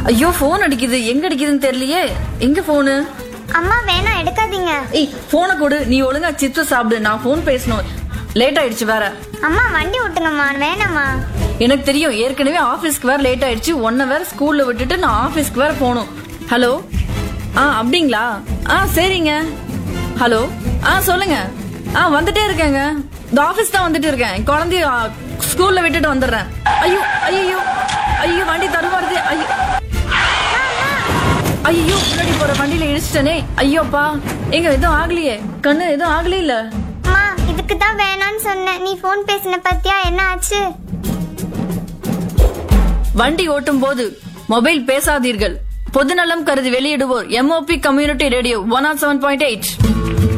ஐயோ போன் அடிக்குது எங்க அடிக்குதுன்னு தெரியலையே எங்க போனு அம்மா வேணாம் எடுக்காதீங்க ஏய் போனை கொடு நீ ஒழுங்கா சிப்ஸ் சாப்பிடு நான் போன் பேசணும் லேட் ஆயிடுச்சு வேற அம்மா வண்டி விட்டுங்கம்மா வேணாம்மா எனக்கு தெரியும் ஏற்கனவே ஆபீஸ்க்கு வேற லேட் ஆயிடுச்சு ஒன்ன வேற ஸ்கூல்ல விட்டுட்டு நான் ஆபீஸ்க்கு வேற போகணும் ஹலோ ஆ அப்படிங்களா ஆ சரிங்க ஹலோ ஆ சொல்லுங்க ஆ வந்துட்டே இருக்கேங்க இந்த ஆபீஸ் தான் வந்துட்டு இருக்கேன் குழந்தைய ஆ, ஸ்கூல்ல விட்டுட்டு வந்துடுறேன் ஐயோ ஐயோ ஐயோ வண்டி தருவாருது ஐயோ ஐயோ முன்னாடி போற வண்டியில இடிச்சிட்டனே ஐயோப்பா எங்க எதுவும் ஆகலையே கண்ணு எதுவும் ஆகலையே இல்ல அம்மா இதுக்கு தான் வேணான்னு சொன்னேன் நீ ஃபோன் பேசின பத்தியா என்ன ஆச்சு வண்டி ஓட்டும் போது மொபைல் பேசாதீர்கள் பொதுநலம் கருதி வெளியிடுவோர் MOP community radio one R seven point eight